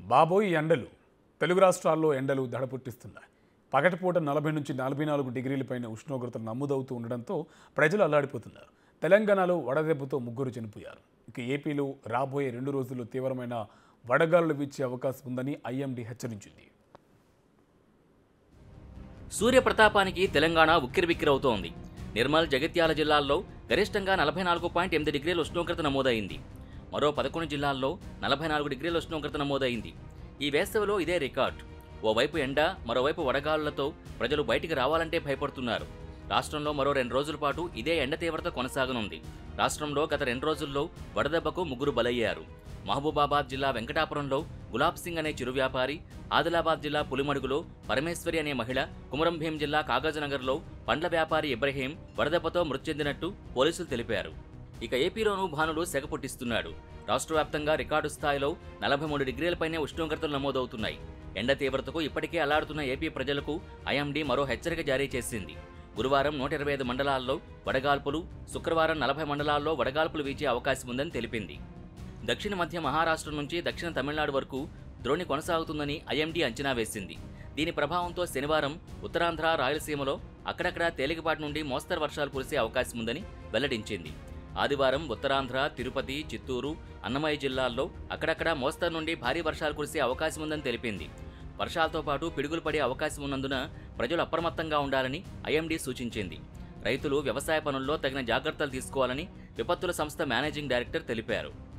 బాబోయ్ ఎండలు తెలుగు రాష్ట్రాల్లో ఎండలు దడపుట్టిస్తున్నాయి పగటిపూట నలభై నుంచి నలభై నాలుగు డిగ్రీల పైన ఉష్ణోగ్రతలు నమోదవుతూ ఉండడంతో ప్రజలు అల్లాడిపోతున్నారు తెలంగాణలో వడదెబ్బతో ముగ్గురు చనిపోయారు ఇక ఏపీలో రాబోయే రెండు రోజుల్లో తీవ్రమైన వడగాలులు వీచే అవకాశం ఉందని ఐఎండీ హెచ్చరించింది సూర్యప్రతాపానికి తెలంగాణ ఉక్కిరిబిక్కిరవుతోంది నిర్మల్ జగిత్యాల జిల్లాల్లో గరిష్టంగా నలభై నాలుగు పాయింట్ ఎనిమిది డిగ్రీల ఉష్ణోగ్రత నమోదైంది మరో పదకొండు జిల్లాల్లో నలభై నాలుగు డిగ్రీల ఉష్ణోగ్రత నమోదైంది ఈ వేసవిలో ఇదే రికార్డ్ ఓవైపు ఎండ మరోవైపు వడగాలులతో ప్రజలు బయటికి రావాలంటే భయపడుతున్నారు రాష్ట్రంలో మరో రెండు రోజుల పాటు ఇదే ఎండ తీవ్రత కొనసాగనుంది రాష్ట్రంలో గత రెండు రోజుల్లో వడదెబ్బకు ముగ్గురు బలయ్యారు మహబూబాబాద్ జిల్లా వెంకటాపురంలో గులాబ్ సింగ్ అనే చిరు వ్యాపారి ఆదిలాబాద్ జిల్లా పులిమడుగులో పరమేశ్వరి అనే మహిళ కుమరంభీం జిల్లా కాగజ్నగర్లో పండ్ల వ్యాపారి ఇబ్రహీం వడదెబ్బతో మృతి చెందినట్టు పోలీసులు తెలిపారు ఇక ఏపీలోనూ భానులు సెగ పుట్టిస్తున్నాడు రాష్ట్ర వ్యాప్తంగా రికార్డు స్థాయిలో నలభై మూడు డిగ్రీలపైనే ఉష్ణోగ్రతలు నమోదవుతున్నాయి ఎండ తీవ్రతకు ఇప్పటికే అల్లాడుతున్న ఏపీ ప్రజలకు ఐఎండీ మరో హెచ్చరిక జారీ చేసింది గురువారం నూట ఇరవై ఐదు మండలాల్లో వడగాల్పులు శుక్రవారం నలభై మండలాల్లో వడగాల్పులు వీచే అవకాశం ఉందని తెలిపింది దక్షిణ మధ్య మహారాష్ట్ర నుంచి దక్షిణ తమిళనాడు వరకు ద్రోణి కొనసాగుతుందని ఐఎండీ అంచనా వేసింది దీని ప్రభావంతో శనివారం ఉత్తరాంధ్ర రాయలసీమలో అక్కడక్కడ తేలికపాటి నుండి మోస్తరు వర్షాలు కురిసే అవకాశం ఉందని వెల్లడించింది ఆదివారం ఉత్తరాంధ్ర తిరుపతి చిత్తూరు అన్నమయ్య జిల్లాల్లో అక్కడక్కడ మోస్తరు నుండి భారీ వర్షాలు కురిసే అవకాశం ఉందని తెలిపింది వర్షాలతో పాటు పిడుగులు పడే అవకాశం ఉన్నందున ప్రజలు అప్రమత్తంగా ఉండాలని ఐఎండీ సూచించింది రైతులు వ్యవసాయ పనుల్లో తగిన జాగ్రత్తలు తీసుకోవాలని విపత్తుల సంస్థ మేనేజింగ్ డైరెక్టర్ తెలిపారు